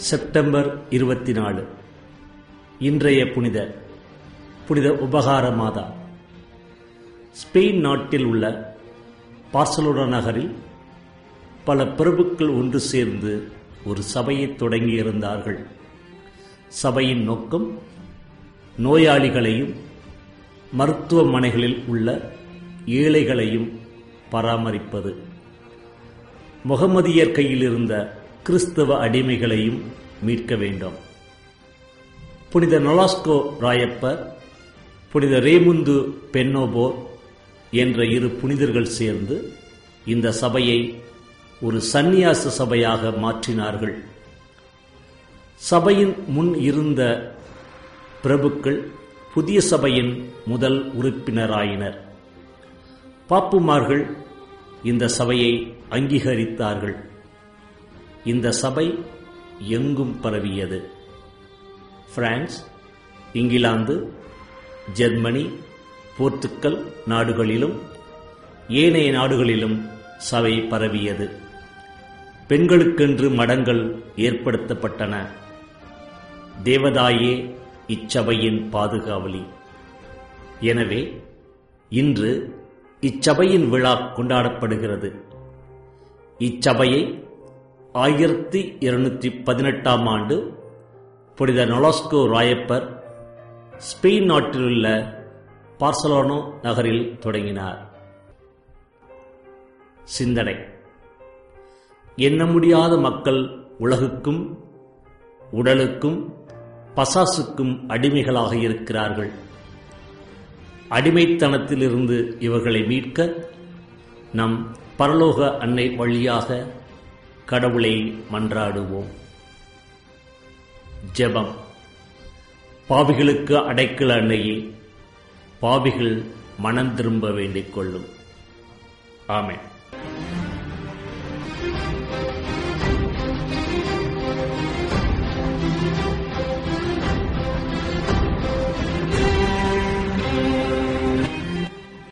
September இருபத்தி நாலு இன்றைய புனித புனித உபகார மாதா ஸ்பெயின் நாட்டில் உள்ள பார்சலோனா நகரில் பல பிரபுக்கள் ஒன்று சேர்ந்து ஒரு சபையை தொடங்கியிருந்தார்கள் சபையின் நோக்கம் நோயாளிகளையும் மருத்துவமனைகளில் உள்ள ஏழைகளையும் பராமரிப்பது முகமதியர் கையில் இருந்த கிறிஸ்தவ அடிமைகளையும் மீட்க வேண்டும் புனித நொலாஸ்கோ ராயப்பர் புனித ரேமுந்து பென்னோபோர் என்ற இரு புனிதர்கள் சேர்ந்து இந்த சபையை ஒரு சந்நியாச சபையாக மாற்றினார்கள் சபையின் முன் இருந்த பிரபுக்கள் புதிய சபையின் முதல் உறுப்பினராயினர் பாப்புமார்கள் இந்த சபையை அங்கீகரித்தார்கள் இந்த சபை எங்கும் பரவியது பிரான்ஸ் இங்கிலாந்து ஜெர்மனி போர்த்துக்கல் நாடுகளிலும் ஏனைய நாடுகளிலும் சபை பரவியது பெண்களுக்கென்று மடங்கள் ஏற்படுத்தப்பட்டன தேவதாயே இச்சபையின் பாதுகாவலி எனவே இன்று இச்சபையின் விழா கொண்டாடப்படுகிறது இச்சபையை ஆயிரத்தி இருநூற்றி பதினெட்டாம் ஆண்டு புனித நொலாஸ்கோ ராயப்பர் ஸ்பெயின் நாட்டிலுள்ள பார்சலோனோ நகரில் தொடங்கினார் சிந்தனை எண்ண முடியாத மக்கள் உலகுக்கும் உடலுக்கும் பசாசுக்கும் அடிமைகளாக இருக்கிறார்கள் அடிமைத்தனத்திலிருந்து இவர்களை மீட்க நம் பரலோக அன்னை வழியாக கடவுளை மன்றாடுவோம் ஜெபம் பாவிகளுக்கு அடைக்கல அன்னையே பாவிகள் மனம் திரும்ப வேண்டிக் கொள்ளும் ஆமென்